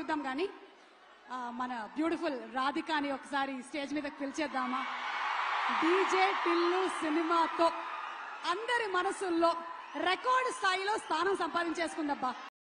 చూద్దాం కానీ ఆ, మన బ్యూటిఫుల్ రాధికాని ఒకసారి స్టేజ్ మీదకి పిలిచేద్దామా డీజే టిల్లు సినిమాతో అందరి మనసుల్లో రికార్డ్ స్థాయిలో స్థానం సంపాదించేసుకుందబ్బా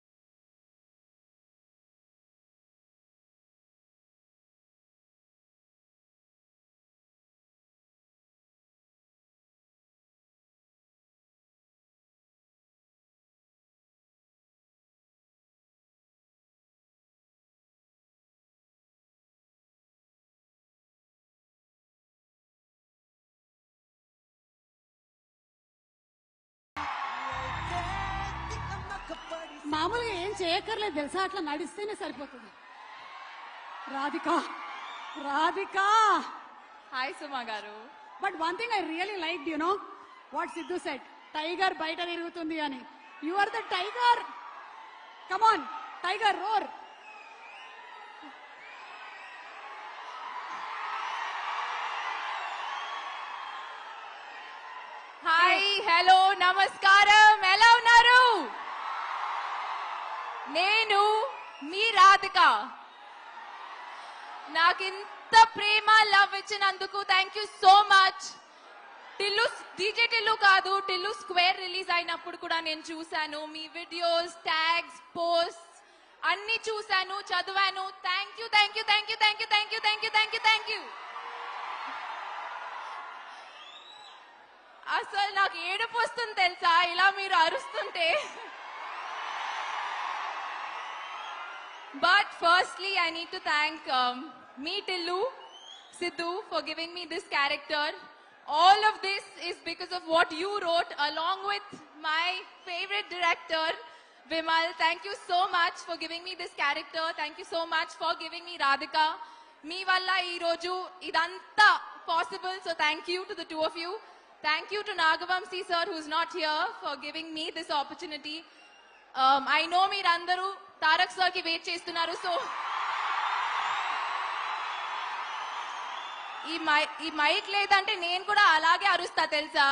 మామూలుగా ఏం చేయక్కర్లేదు తెలుసా అట్లా నడిస్తేనే సరిపోతుంది Radhika Radhika hi Suma garu but one thing I really like you know what Siddhu set tiger బయట తిరుగుతుంది అని you are the tiger come on tiger roar hi hello నమస్కారం ఎలా ఉన్నారు నేను మీ రాధిక నాకింత ప్రేమ లవ్ ఇచ్చినందుకు thank you so much Tillu DJ Tillu కాదు టిల్లు స్క్వేర్ రిలీజ్ అయినప్పుడు కూడా నేను చూశాను మీ వీడియోస్ ట్యాగ్స్ పోస్ట్ అన్ని చూశాను చదివాను thank you thank you thank you thank you thank you thank you thank you thank you అసలు నాకు ఏడుపు వస్తుంది తెలుసా ఇలా మీరు అరుస్తుంటే but firstly I need to thank మీ Tillu Siddhu for giving me this character all of this is because of what you wrote along with my favourite director Vimal thank you so much for giving me this character thank you so much for giving me Radhika మీ వల్ల ఈ రోజు ఇదంతా possible so thank you to the two of you thank you to Nagavamsi sir who's not here for giving me this opportunity I know మీరందరూ Tarak sir కి wait చేస్తున్నారు so ఈ my ఈ మైక్ లేదంటే నేను కూడా అలాగే అరుస్తా తెలుసా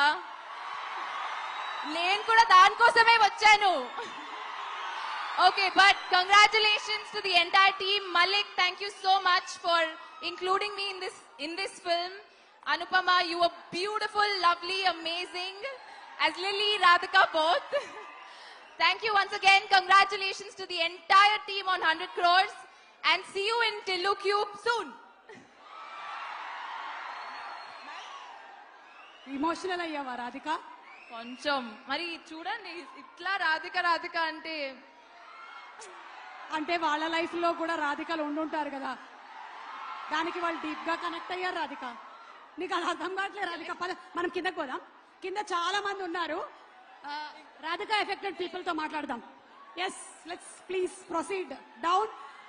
నేను కూడా దానికోసమే వచ్చాను okay but congratulations to the entire team Mallik thank you so much for including me in this in this film Anupama you are beautiful lovely amazing as Lily Radhika both. Thank you once again. Congratulations to the entire team on 100 crores and see you in Tillu Cube soon. Emotional అయ్యావా రాధిక కొంచెం మరి చూడండి ఇట్లా రాధిక రాధిక అంటే అంటే వాళ్ళ life లో కూడా రాధికలు ఉండుంటారు కదా దానికి వాళ్ళు డీప్ గా కనెక్ట్ అయ్యారు రాధిక నీకు అది అర్థం కావట్లేదు రాధిక పద మనం కిందకు పోదాం కింద చాలా మంది ఉన్నారు ఆ, రాధిక ఎఫెక్టెడ్ పీపుల్ తో మాట్లాడదాం yes let's please proceed down